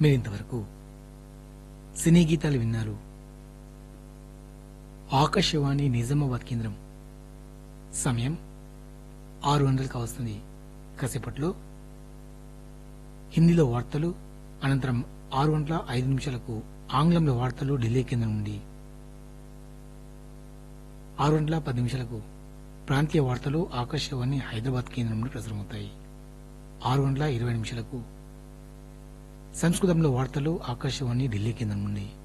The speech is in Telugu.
మీరింతవరకు సినీ గీతాలు విన్నారు ఆకాశవాణి నిజామాబాద్ కేంద్రం సమయం ఆరు గంటలకు వస్తుంది కాసేపట్లో హిందీలో వార్తలు అనంతరం ఆరు గంటల ఐదు నిమిషాలకు ఆంగ్లంలో వార్తలు ఢిల్లీ కేంద్రం నుండి ఆరు గంటల పది నిమిషాలకు ప్రాంతీయ వార్తలు ఆకాశవాణి హైదరాబాద్ కేంద్రం నుండి ప్రసారమవుతాయి ఆరు గంటల ఇరవై నిమిషాలకు సంస్కృతంలో వార్తలు ఆకాశవాణి ఢిల్లీ కేంద్రం నుండి